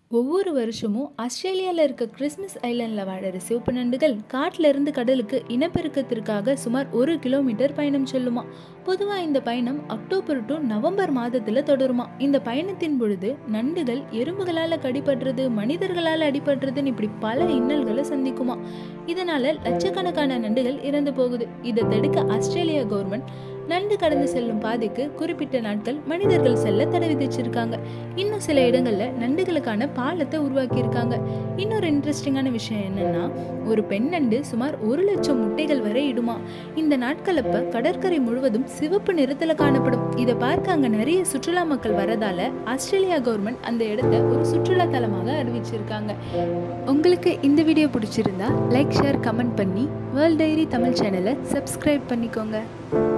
ஒவ்வொரு வருஷமும் ஆஸ்திரேலியாவில் இருக்க கிறிஸ்மஸ் ஐலண்டில் வாழற சிவப்பு நண்டுகள் காட்டுல இருந்து கடலுக்கு இனப்பெருக்கத்திற்காக சுமார் ஒரு கிலோமீட்டர் பயணம் செல்லுமா பொதுவாக இந்த பயணம் அக்டோபர் டு நவம்பர் மாதத்தில் தொடருமா இந்த பயணத்தின் பொழுது நண்டுகள் எறும்புகளால் கடிபடுறது மனிதர்களால் அடிபடுறதுன்னு இப்படி பல இன்னல்களை சந்திக்குமா இதனால லட்சக்கணக்கான நண்டுகள் இறந்து போகுது இதை தடுக்க ஆஸ்திரேலியா கவர்மெண்ட் நண்டு கடந்து செல்லும் பாதைக்கு குறிப்பிட்ட நாட்கள் மனிதர்கள் செல்ல தடை விதிச்சிருக்காங்க இன்னும் சில இடங்கள்ல நண்டுகளுக்கான பாலத்தை உருவாக்கியிருக்காங்க இன்னொரு இன்ட்ரெஸ்டிங்கான விஷயம் என்னன்னா ஒரு பெண் நண்டு சுமார் ஒரு லட்சம் முட்டைகள் வரை இடுமா இந்த நாட்கள் அப்ப கடற்கரை முழுவதும் சிவப்பு நிறத்துல காணப்படும் இதை பார்க்க அங்க நிறைய சுற்றுலா மக்கள் வரதால ஆஸ்திரேலியா கவர்மெண்ட் அந்த இடத்த ஒரு சுற்றுலா தலமாக அறிவிச்சிருக்காங்க உங்களுக்கு இந்த வீடியோ பிடிச்சிருந்தா லைக் ஷேர் கமெண்ட் பண்ணி வேர்ல்ட் டைரி தமிழ் சேனலை சப்ஸ்கிரைப் பண்ணிக்கோங்க